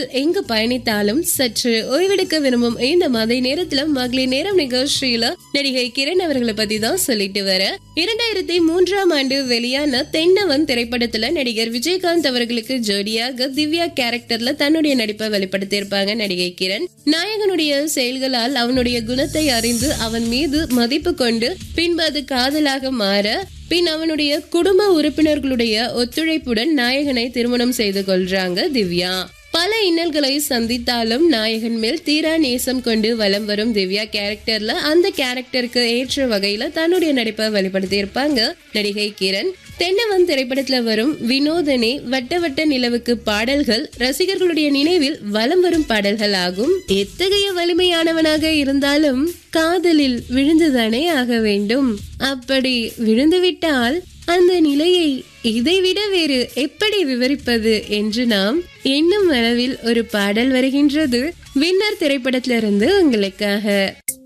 வாழ்க்கையில் எங்கு பயணித்தாலும் சற்று ஓய்வெடுக்க விரும்பும் இந்த மதிய நேரத்துல மகளிர் நேரம் நிகழ்ச்சியில நடிகை கிரண் அவர்களை பத்தி தான் சொல்லிட்டு வர இரண்டாயிரத்தி மூன்றாம் ஆண்டு வெளியான தென்னவன் திரைப்படத்துல நடிகர் விஜயகாந்த் அவர்களுக்கு ஜோடியாக திவ்யா கேரக்டர்ல தன்னுடைய நடிப்பை வெளிப்படுத்தியிருப்பாங்க நடிகை கிரண் நாயகனுடைய செயல்களால் அவனுடைய குணத்தை அறிந்து அவன் மீது மதிப்பு கொண்டு பின்பு அது காதலாக மாற பின் அவனுடைய குடும்ப உறுப்பினர்களுடைய ஒத்துழைப்புடன் நாயகனை திருமணம் செய்து கொள்றாங்க திவ்யா பல இன்னல்களை சந்தித்தாலும் நாயகன் மேல் தீரா நேசம் கொண்டு வலம் வரும் திவ்யா கேரக்டர்ல அந்த கேரக்டருக்கு ஏற்ற வகையில தன்னுடைய நடிப்பை வெளிப்படுத்தி இருப்பாங்க நடிகை கிரண் தென்னவன் திரைப்படத்துல வரும் வினோதனே வட்ட வட்ட நிலவுக்கு பாடல்கள் ரசிகர்களுடைய நினைவில் வலம் வரும் பாடல்கள் ஆகும் எத்தகைய வலிமையானவனாக இருந்தாலும் காதலில் விழுந்துதானே ஆக வேண்டும் அப்படி விழுந்துவிட்டால் அந்த நிலையை இதைவிட வேறு எப்படி விவரிப்பது என்று நாம் எண்ணும் அளவில் ஒரு பாடல் வருகின்றது வின்னர் திரைப்படத்திலிருந்து உங்களுக்காக